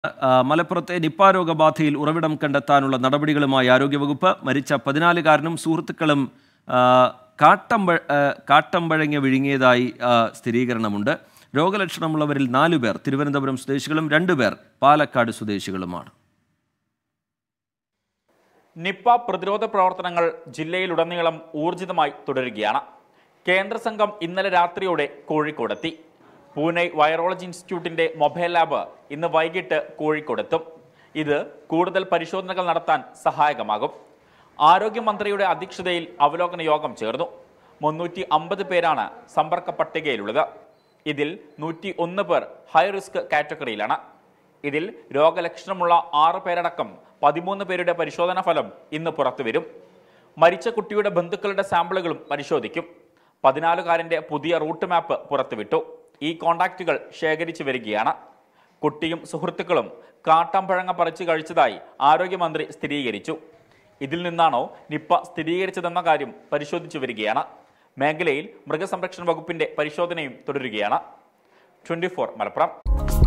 ആ, മലപ്പുറത്തെ നിപ്പ രോഗബാധയിൽ ഉറവിടം കണ്ടെത്താനുള്ള നടപടികളുമായി ആരോഗ്യവകുപ്പ് മരിച്ച പതിനാലുകാരനും സുഹൃത്തുക്കളും ആ, കാട്ടമ്പ ആ, കാട്ടമ്പഴങ്ങ വിഴുങ്ങിയതായി ആ, സ്ഥിരീകരണമുണ്ട് രോഗലക്ഷണമുള്ളവരിൽ നാലുപേർ തിരുവനന്തപുരം സ്വദേശികളും രണ്ടുപേർ പാലക്കാട് സ്വദേശികളുമാണ് നിപ്പ പ്രതിരോധ പ്രവർത്തനങ്ങൾ ജില്ലയിലുടനീളം ഊർജിതമായി തുടരുകയാണ് കേന്ദ്ര സംഘം ഇന്നലെ രാത്രിയോടെ കോഴിക്കോടെത്തി പൂനെ വൈറോളജി ഇൻസ്റ്റിറ്റ്യൂട്ടിന്റെ മൊബൈൽ ലാബ് ഇന്ന് വൈകിട്ട് കോഴിക്കോടെത്തും ഇത് കൂടുതൽ പരിശോധനകൾ നടത്താൻ സഹായകമാകും ആരോഗ്യമന്ത്രിയുടെ അധ്യക്ഷതയിൽ അവലോകന യോഗം ചേർന്നു മുന്നൂറ്റി അമ്പത് പേരാണ് സമ്പർക്ക പട്ടികയിലുള്ളത് ഇതിൽ നൂറ്റി ഒന്ന് പേർ ഹൈ റിസ്ക് കാറ്റഗറിയിലാണ് ഇതിൽ രോഗലക്ഷണമുള്ള ആറ് പേരടക്കം പതിമൂന്ന് പേരുടെ പരിശോധനാ ഫലം ഇന്ന് പുറത്തുവരും മരിച്ച കുട്ടിയുടെ ബന്ധുക്കളുടെ സാമ്പിളുകളും പരിശോധിക്കും പതിനാലുകാരന്റെ പുതിയ റൂട്ട് മാപ്പ് പുറത്തുവിട്ടു ഈ കോണ്ടാക്റ്റുകൾ ശേഖരിച്ചു വരികയാണ് കുട്ടിയും സുഹൃത്തുക്കളും കാട്ടാമ്പഴങ്ങ പറിച്ചു കഴിച്ചതായി ആരോഗ്യമന്ത്രി സ്ഥിരീകരിച്ചു ഇതിൽ നിന്നാണോ നിപ്പ സ്ഥിരീകരിച്ചതെന്ന കാര്യം പരിശോധിച്ചു വരികയാണ് മേഖലയിൽ മൃഗസംരക്ഷണ വകുപ്പിന്റെ പരിശോധനയും തുടരുകയാണ് ട്വന്റി മലപ്പുറം